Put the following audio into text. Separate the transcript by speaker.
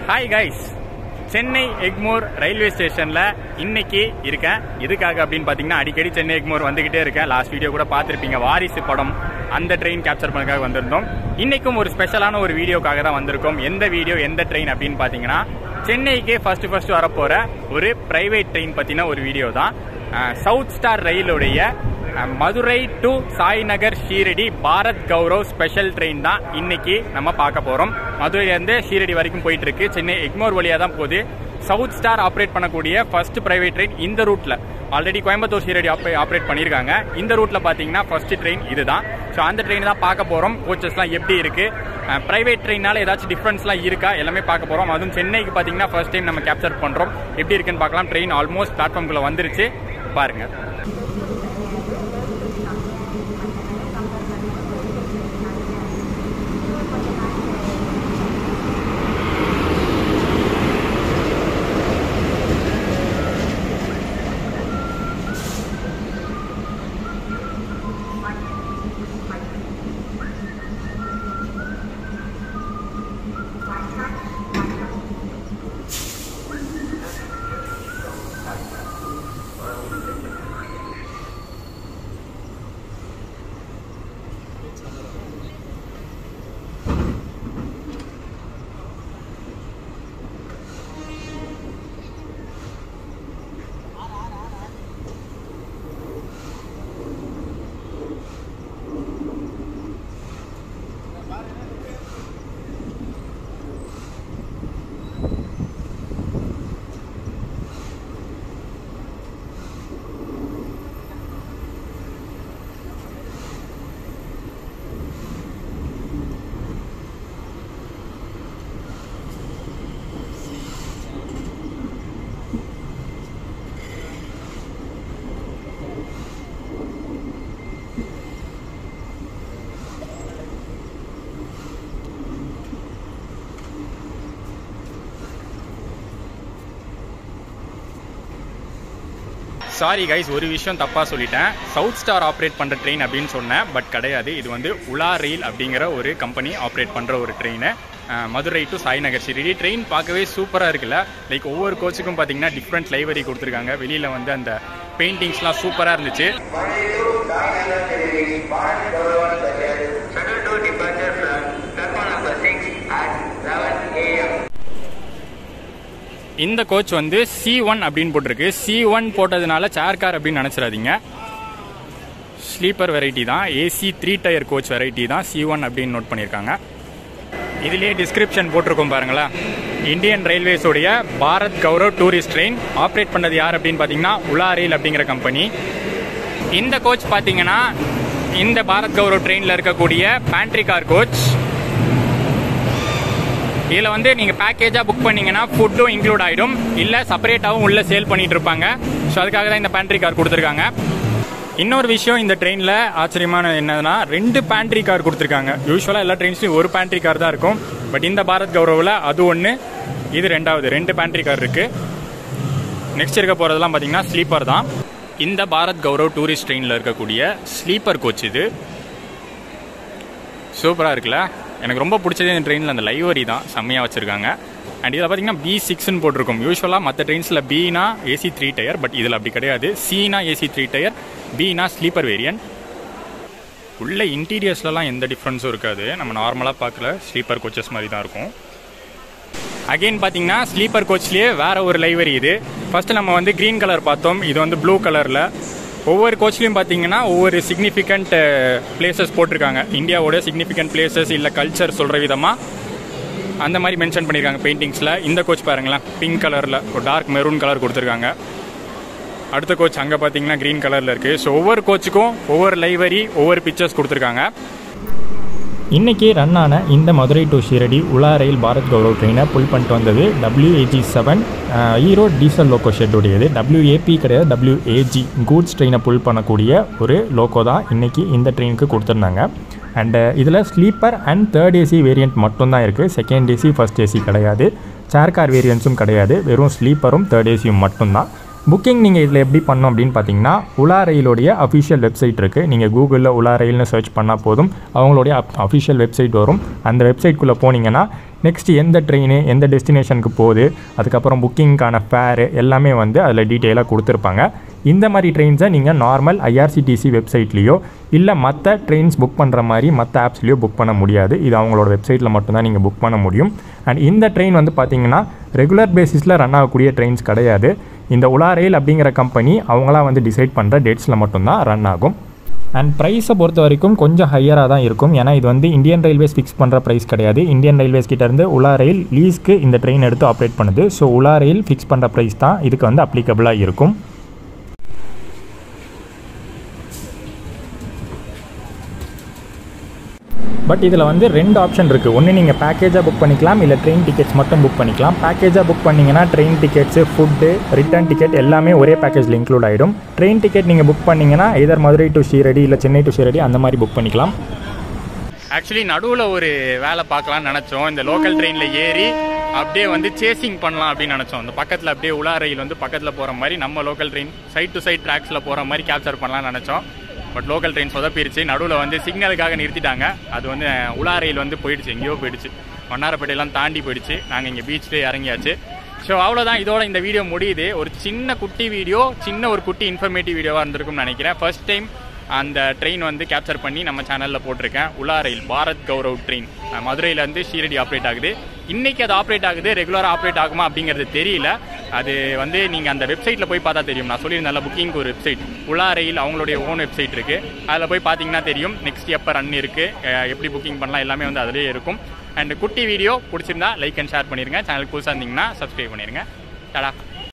Speaker 1: Hi guys Chennai Egmore railway ஸ்டேஷன்ல இன்னைக்கு இருக்கேன் எதுக்காக அப்படின்னு பாத்தீங்கன்னா அடிக்கடி சென்னை எக்மோர் வந்துகிட்டே இருக்கேன் லாஸ்ட் வீடியோ கூட பார்த்திருப்பீங்க வாரிசு படம் அந்த ட்ரெயின் கேப்சர் பண்ணதுக்காக வந்திருந்தோம் இன்னைக்கும் ஒரு ஸ்பெஷலான ஒரு வீடியோக்காக தான் வந்திருக்கோம் எந்த வீடியோ எந்த ட்ரெயின் அப்படின்னு பாத்தீங்கன்னா சென்னைக்கே ஃபர்ஸ்ட் ஃபர்ஸ்ட் வரப்போற ஒரு பிரைவேட் ட்ரெயின் பத்தின ஒரு வீடியோ தான் சவுத் ஸ்டார் ரயிலுடைய அஹ், Madurai to Sainagar Shirdi Bharat Gaurav special train தான் இன்னைக்கு நம்ம பார்க்க போறோம் மதுரையிலேருந்து ஷீரடி வரைக்கும் போயிட்டு இருக்கு சென்னை எக்மோர் வழியா தான் போகுது சவுத் ஸ்டார் ஆப்ரேட் பண்ணக்கூடிய ஃபர்ஸ்ட் பிரைவேட் ட்ரெயின் இந்த ரூட்ல ஆல்ரெடி கோயம்புத்தூர் ஷீரடி ஆப்ரேட் பண்ணியிருக்காங்க இந்த ரூட்ல பாத்தீங்கன்னா ஃபர்ஸ்ட் ட்ரெயின் இதுதான் ஸோ அந்த ட்ரெயின் தான் பார்க்க போறோம் கோச்சஸ்லாம் எப்படி இருக்கு பிரைவேட் ட்ரெயினால ஏதாச்சும் டிஃபரன்ஸ்லாம் இருக்கா எல்லாமே பார்க்க போறோம் அதுவும் சென்னைக்கு பாத்தீங்கன்னா ஃபர்ஸ்ட் டைம் நம்ம கேப்சர் பண்றோம் எப்படி இருக்குன்னு பார்க்கலாம் ட்ரெயின் ஆல்மோஸ்ட் பிளாட்ஃபார்ம்குள்ள வந்துருச்சு பாருங்க சாரி கைஸ் ஒரு விஷயம் தப்பா சொல்லிட்டேன் சவுத் ஸ்டார் ஆப்ரேட் பண்ற ட்ரெயின் அப்படின்னு சொன்னேன் பட் கிடையாது இது வந்து உலா ரயில் அப்படிங்கிற ஒரு கம்பெனி ஆப்ரேட் பண்ற ஒரு train Madurai to Sainagar Shirdi train பார்க்கவே சூப்பராக இருக்குல்ல லைக் ஒவ்வொரு கோச்சுக்கும் பார்த்தீங்கன்னா டிஃப்ரெண்ட் லைவரி கொடுத்துருக்காங்க வெளியில் வந்து அந்த பெயிண்டிங்ஸ்லாம் சூப்பராக இருந்துச்சு
Speaker 2: Shuttle 2 departure from platform number 6 at 11 a.m.
Speaker 1: இந்த கோச் வந்து சி ஒன் அப்படின்னு போட்டிருக்கு சி ஒன் போட்டதுனால சேர் கார் அப்படின்னு நினச்சிடாதீங்க ஸ்லீப்பர் வெரைட்டி தான் AC three tier coach variety தான் சி ஒன் அப்படின்னு நோட் பண்ணியிருக்காங்க இதுலேயே டிஸ்கிரிப்ஷன் போட்டிருக்கோம் பாருங்களேன் இந்தியன் ரயில்வேஸோடைய Bharat Gaurav tourist train operate பண்ணது யார் அப்படின்னு பார்த்தீங்கன்னா உலா ரயில் அப்படிங்கிற கம்பெனி இந்த கோச் பார்த்தீங்கன்னா இந்த பாரத் கௌரவ் ட்ரெயினில் இருக்கக்கூடிய பேண்ட்ரி கார் கோச் இதில் வந்து நீங்கள் பேக்கேஜாக புக் பண்ணீங்கன்னா ஃபுட்டும் இன்க்ளூட் ஆகிடும் இல்லை செப்பரேட்டாகவும் உள்ளே சேல் பண்ணிட்டு இருப்பாங்க ஸோ அதுக்காக தான் இந்த பேண்ட்ரி கார் கொடுத்துருக்காங்க இன்னொரு விஷயம் இந்த ட்ரெயினில் ஆச்சரியமான என்னதுன்னா ரெண்டு பேண்ட்ரி கார் கொடுத்துருக்காங்க யூஸ்வலாக எல்லா ட்ரெயின்ஸ்லையும் ஒரு பேண்ட்ரி கார் தான் இருக்கும் பட் இந்த பாரத் கௌரவில் அது ஒன்று இது ரெண்டாவது ரெண்டு பேண்ட்ரி கார் இருக்குது நெக்ஸ்ட் இருக்க போகிறதெல்லாம் பார்த்தீங்கன்னா ஸ்லீப்பர் தான் இந்த பாரத் கௌரவ் டூரிஸ்ட் ட்ரெயினில் இருக்கக்கூடிய ஸ்லீப்பர் கோச் இது சூப்பராக இருக்குல்ல எனக்கு ரொம்ப பிடிச்சது இந்த ட்ரெயினில் அந்த லைவரி தான் செம்மையாக வச்சுருக்காங்க அண்ட் இதில் பார்த்தீங்கன்னா பி சிக்ஸ்னு போட்டிருக்கும் யூஸ்வலாக மற்ற ட்ரெயின்ஸில் பினா ஏசி த்ரீ டயர் பட் இதில் அப்படி கிடையாது சினா ஏசி த்ரீ டயர் பினா ஸ்லீப்பர் வேரியன்ட் உள்ள இன்டீரியர்ஸ்லலாம் எந்த டிஃப்ரென்ஸும் இருக்காது நம்ம நார்மலாக பார்க்கல ஸ்லீப்பர் கோச்சஸ் மாதிரி தான் இருக்கும் அகைன் பார்த்தீங்கன்னா ஸ்லீப்பர் கோச்லேயே வேற ஒரு லைவரி இது ஃபர்ஸ்ட் நம்ம வந்து க்ரீன் கலர் பார்த்தோம் இது வந்து ப்ளூ கலரில் ஒவ்வொரு கோச்லையும் பார்த்தீங்கன்னா ஒவ்வொரு சிக்னிஃபிகண்ட் பிளேசஸ் போட்டிருக்காங்க இந்தியாவோட சிக்னிஃபிகண்ட் பிளேசஸ் இல்லை கல்ச்சர் சொல்கிற விதமாக அந்த மாதிரி மென்ஷன் பண்ணியிருக்காங்க பெயிண்டிங்ஸில் இந்த கோச் பாருங்களேன் பிங்க் கலரில் ஒரு டார்க் மெரூன் கலர் கொடுத்துருக்காங்க அடுத்த கோச் அங்கே பார்த்தீங்கன்னா க்ரீன் கலரில் இருக்குது ஸோ ஒவ்வொரு கோச்சுக்கும் ஒவ்வொரு லைவரி ஒவ்வொரு பிக்சர்ஸ் கொடுத்துருக்காங்க
Speaker 3: இன்னைக்கு ரன் ஆன இந்த மதுரை டு ஷீரடி உலா ரயில் பாரத் கௌரவ் ட்ரெயினை புல் பண்ணிட்டு வந்தது டபிள்யூஏஜி செவன் ஈரோ டீசல் லோக்கோ ஷெட்டுடையது டபிள்யூஏபி கிடையாது டபிள்யூஏஜி கூட்ஸ் ட்ரெயினை புல் பண்ணக்கூடிய ஒரு லோக்கோ தான் இன்னைக்கு இந்த ட்ரெயினுக்கு கொடுத்துருந்தாங்க அண்டு இதில் sleeper and third AC variant மட்டும்தான் இருக்குது செகண்ட் ஏசி ஃபர்ஸ்ட் ஏசி கிடையாது சேர் கார் வேரியன்ஸும் கிடையாது வெறும் ஸ்லீப்பரும் தேர்ட் ஏசியும் மட்டும்தான் புக்கிங் நீங்கள் இதில் எப்படி பண்ணோம் அப்படின்னு பார்த்தீங்கன்னா உலா ரயிலுடைய அஃபிஷியல் வெப்சைட் இருக்குது நீங்கள் கூகுளில் உலா ரயில்னு சர்ச் பண்ணால் போதும் அவங்களுடைய அஃபிஷியல் வெப்சைட் வரும் அந்த வெப்சைட்குள்ளே போனீங்கன்னா நெக்ஸ்ட் எந்த ட்ரெயின் எந்த டெஸ்டினேஷனுக்கு போகுது அதுக்கப்புறம் புக்கிங்க்கான ஃபேரு எல்லாமே வந்து அதில் டீட்டெயிலாக கொடுத்துருப்பாங்க இந்த மாதிரி ட்ரெயின்ஸை நீங்கள் நார்மல் ஐஆர்சிடிசி வெப்சைட்லேயோ இல்லை மற்ற ட்ரெயின்ஸ் புக் பண்ணுற மாதிரி மற்ற ஆப்ஸ்லேயோ புக் பண்ண முடியாது இது அவங்களோட வெப்சைட்டில் மட்டும்தான் நீங்கள் புக் பண்ண முடியும் அண்ட் இந்த ட்ரெயின் வந்து பார்த்தீங்கன்னா ரெகுலர் பேசிஸில் ரன் ஆகக்கூடிய ட்ரெயின்ஸ் கிடையாது இந்த உலா ரயில் அப்படிங்கிற கம்பெனி அவங்களா வந்து டிசைட் பண்ணுற டேட்ஸில் மட்டும்தான் ரன் ஆகும் அண்ட் ப்ரைஸை பொறுத்த வரைக்கும் கொஞ்சம் ஹையராக தான் இருக்கும் ஏன்னா இது வந்து இந்தியன் ரயில்வேஸ் ஃபிக்ஸ் பண்ணுற ப்ரைஸ் கிடையாது இந்தியன் ரயில்வேஸ் கிட்டேருந்து உலா ரயில் லீஸ்க்கு இந்த ட்ரெயின் எடுத்து ஆப்ரேட் பண்ணுது ஸோ உலா ரயில் ஃபிக்ஸ் பண்ணுற ப்ரைஸ் தான் இதுக்கு வந்து அப்ளிகபிளாக இருக்கும் பட் இதில் வந்து ரெண்டு ஆப்ஷன் இருக்குது ஒன்று நீங்கள் பேக்கேஜாக புக் பண்ணிக்கலாம் இல்லை ட்ரெயின் டிக்கெட்ஸ் மட்டும் புக் பண்ணிக்கலாம் பேக்கேஜாக புக் பண்ணிங்கன்னா train tickets food return ticket எல்லாமே ஒரே பேக்கேஜில் இன்க்ளூட் ஆகிடும் ட்ரெயின் டிக்கெட் நீங்கள் புக் பண்ணிங்கன்னா எதர் மதுரை டு ஷீரடி இல்லை சென்னை டு ஷீரடி அந்த மாதிரி புக் பண்ணிக்கலாம்
Speaker 1: ஆக்சுவலி நடுவில் ஒரு வேலை பார்க்கலாம்னு நினச்சோம் இந்த லோக்கல் ட்ரெயினில் ஏறி அப்படியே வந்து சேசிங் பண்ணலாம் அப்படின்னு நினச்சோம் அந்த பக்கத்தில் அப்படியே உலா ரயில் வந்து பக்கத்தில் போகிற மாதிரி நம்ம local train side to side ட்ராக்ஸில் போகிற மாதிரி கேப்சர் பண்ணலாம்னு நினச்சோம் பட் லோக்கல் ட்ரெயின் சொதப்பிருச்சு நடுவில் வந்து சிக்னலுக்காக நிறுத்திட்டாங்க அது வந்து உலா ரயில் வந்து போயிடுச்சு எங்கேயோ போயிடுச்சு வண்ணாரப்பேட்டையெல்லாம் தாண்டி போயிடுச்சு நாங்கள் இங்கே பீச்லேயே இறங்கியாச்சு ஸோ அவ்வளோதான் இதோட இந்த வீடியோ முடியுது ஒரு சின்ன குட்டி வீடியோ சின்ன ஒரு குட்டி இன்ஃபர்மேட்டிவ் வீடியோவாக இருந்திருக்கும்னு நினைக்கிறேன் ஃபர்ஸ்ட் டைம் அந்த ட்ரெயின் வந்து கேப்சர் பண்ணி நம்ம சேனலில் போட்டிருக்கேன் உலா ரயில் பாரத் கௌரவ் ட்ரெயின் மதுரையிலேருந்து ஷீரடி ஆப்ரேட் ஆகுது இன்னைக்கு அது ஆப்ரேட் ஆகுது ரெகுலராக ஆப்ரேட் ஆகுமா அப்படிங்கிறது தெரியல அது வந்து நீங்கள் அந்த வெப்சைட்டில் போய் பார்த்தா தெரியும் நான் சொல்லியிருந்தேன்ல புக்கிங்க்கு ஒரு வெப்சைட் உலா ரயில் அவங்களுடைய ஓன் வெப்சைட் இருக்குது அதில் போய் பார்த்தீங்கன்னா தெரியும் நெக்ஸ்ட் எப்போ ரன் இருக்குது எப்படி புக்கிங் பண்ணலாம் எல்லாமே வந்து அதிலே இருக்கும் அண்ட் குட்டி வீடியோ பிடிச்சிருந்தா லைக் அண்ட் ஷேர் பண்ணிடுங்க சேனல் புதுசாக இருந்தீங்கன்னா சப்ஸ்கிரைப் பண்ணிடுங்க டடா